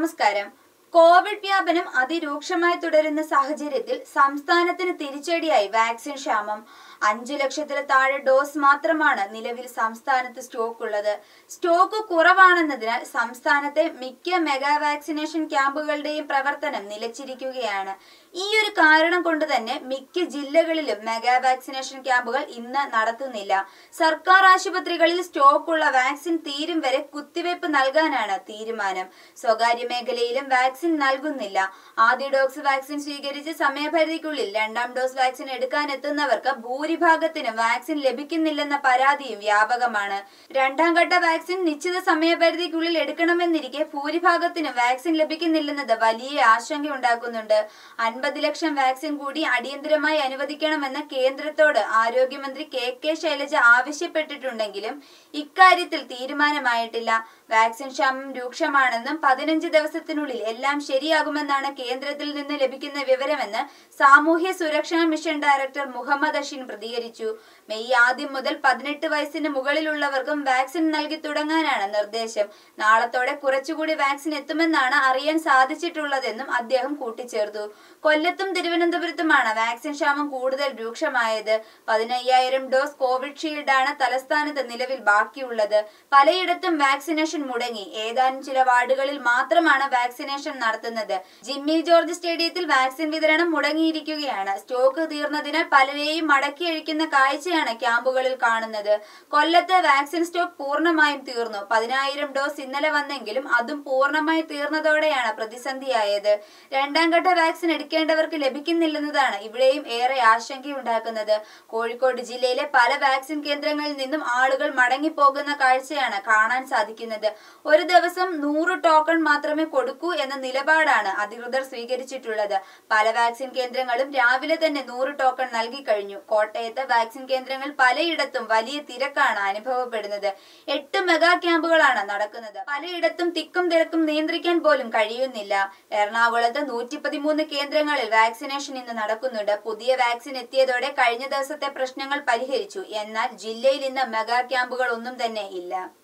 നമസ്കാരം കോവിഡ് വ്യാപനം അതിരൂക്ഷമായി തുടരുന്ന സാഹചര്യത്തിൽ സംസ്ഥാനത്തിന് തിരിച്ചടിയായി വാക്സിൻ ക്ഷാമം അഞ്ചു ലക്ഷത്തിൽ താഴെ ഡോസ് മാത്രമാണ് നിലവിൽ സംസ്ഥാനത്ത് സ്റ്റോക്ക് ഉള്ളത് സ്റ്റോക്ക് കുറവാണെന്നതിനാൽ സംസ്ഥാനത്തെ മിക്ക മെഗാ വാക്സിനേഷൻ ക്യാമ്പുകളുടെയും പ്രവർത്തനം നിലച്ചിരിക്കുകയാണ് ഈ ഒരു കാരണം കൊണ്ട് തന്നെ മിക്ക ജില്ലകളിലും മെഗാ വാക്സിനേഷൻ ക്യാമ്പുകൾ ഇന്ന് നടത്തുന്നില്ല സർക്കാർ ആശുപത്രികളിൽ സ്റ്റോക്കുള്ള വാക്സിൻ തീരും വരെ കുത്തിവയ്പ് നൽകാനാണ് തീരുമാനം സ്വകാര്യ മേഖലയിലും വാക്സിൻ നൽകുന്നില്ല ആദ്യ ഡോസ് വാക്സിൻ സ്വീകരിച്ച് സമയപരിധിക്കുള്ളിൽ രണ്ടാം ഡോസ് വാക്സിൻ എടുക്കാൻ എത്തുന്നവർക്ക് ഭൂരിഭാഗത്തിനും വാക്സിൻ ലഭിക്കുന്നില്ലെന്ന പരാതിയും വ്യാപകമാണ് രണ്ടാം ഘട്ട വാക്സിൻ നിശ്ചിത സമയപരിധിക്കുള്ളിൽ എടുക്കണമെന്നിരിക്കെ ഭൂരിഭാഗത്തിനും വാക്സിൻ ലഭിക്കുന്നില്ലെന്നത് വലിയ ആശങ്കയുണ്ടാക്കുന്നുണ്ട് അൻപത് ലക്ഷം വാക്സിൻ കൂടി അടിയന്തരമായി അനുവദിക്കണമെന്ന് കേന്ദ്രത്തോട് ആരോഗ്യമന്ത്രി കെ കെ ശൈലജ ആവശ്യപ്പെട്ടിട്ടുണ്ടെങ്കിലും ഇക്കാര്യത്തിൽ തീരുമാനമായിട്ടില്ല വാക്സിൻ ക്ഷാമം രൂക്ഷമാണെന്നും പതിനഞ്ച് ദിവസത്തിനുള്ളിൽ എല്ലാം ശരിയാകുമെന്നാണ് കേന്ദ്രത്തിൽ നിന്ന് ലഭിക്കുന്ന വിവരമെന്ന് സാമൂഹ്യ സുരക്ഷാ മിഷൻ ഡയറക്ടർ മുഹമ്മദ് അഷീൻ പ്രതികരിച്ചു മെയ് ആദ്യം മുതൽ പതിനെട്ട് വയസ്സിന് മുകളിലുള്ളവർക്കും വാക്സിൻ നൽകി തുടങ്ങാനാണ് നിർദ്ദേശം നാളത്തോടെ കുറച്ചുകൂടി വാക്സിൻ എത്തുമെന്നാണ് അറിയാൻ സാധിച്ചിട്ടുള്ളതെന്നും അദ്ദേഹം കൂട്ടിച്ചേർത്തു കൊല്ലത്തും തിരുവനന്തപുരത്തുമാണ് വാക്സിൻ ക്ഷാമം കൂടുതൽ രൂക്ഷമായത് പതിനയ്യായിരം ഡോസ് കോവിഡ് ആണ് തലസ്ഥാനത്ത് നിലവിൽ ബാക്കിയുള്ളത് പലയിടത്തും വാക്സിനേഷൻ മുടങ്ങി ഏതാനും ചില വാർഡുകളിൽ മാത്രമാണ് വാക്സിനേഷൻ നടത്തുന്നത് ജിമ്മി ജോർജ് സ്റ്റേഡിയത്തിൽ വാക്സിൻ വിതരണം മുടങ്ങിയിരിക്കുകയാണ് സ്റ്റോക്ക് തീർന്നതിനാൽ പലരെയും മടക്കി അഴിക്കുന്ന കാഴ്ചയാണ് ക്യാമ്പുകളിൽ കാണുന്നത് കൊല്ലത്ത് വാക്സിൻ സ്റ്റോക്ക് പൂർണ്ണമായും തീർന്നു പതിനായിരം ഡോസ് ഇന്നലെ വന്നെങ്കിലും അതും പൂർണ്ണമായി തീർന്നതോടെയാണ് പ്രതിസന്ധിയായത് രണ്ടാം ഘട്ട വാക്സിൻ എടുക്കേണ്ടവർക്ക് ലഭിക്കുന്നില്ലെന്നതാണ് ഇവിടെയും ഏറെ ആശങ്കയുണ്ടാക്കുന്നത് കോഴിക്കോട് ജില്ലയിലെ പല വാക്സിൻ കേന്ദ്രങ്ങളിൽ നിന്നും ആളുകൾ മടങ്ങിപ്പോകുന്ന കാഴ്ചയാണ് കാണാൻ സാധിക്കുന്നത് ഒരു ദിവസം നൂറ് ടോക്കൺ മാത്രമേ കൊടുക്കൂ എന്ന നിലപാടാണ് അധികൃതർ സ്വീകരിച്ചിട്ടുള്ളത് പല വാക്സിൻ കേന്ദ്രങ്ങളും രാവിലെ തന്നെ നൂറ് ടോക്കൺ നൽകി കഴിഞ്ഞു കോട്ടയത്ത് വാക്സിൻ കേന്ദ്രങ്ങൾ പലയിടത്തും വലിയ തിരക്കാണ് അനുഭവപ്പെടുന്നത് എട്ട് മെഗാ ക്യാമ്പുകളാണ് നടക്കുന്നത് പലയിടത്തും തിക്കും തിരക്കും നിയന്ത്രിക്കാൻ പോലും കഴിയുന്നില്ല എറണാകുളത്ത് നൂറ്റി പതിമൂന്ന് കേന്ദ്രങ്ങളിൽ വാക്സിനേഷൻ ഇന്ന് നടക്കുന്നുണ്ട് പുതിയ വാക്സിൻ എത്തിയതോടെ കഴിഞ്ഞ ദിവസത്തെ പ്രശ്നങ്ങൾ പരിഹരിച്ചു എന്നാൽ ജില്ലയിൽ ഇന്ന് മെഗാ ക്യാമ്പുകൾ ഒന്നും തന്നെ ഇല്ല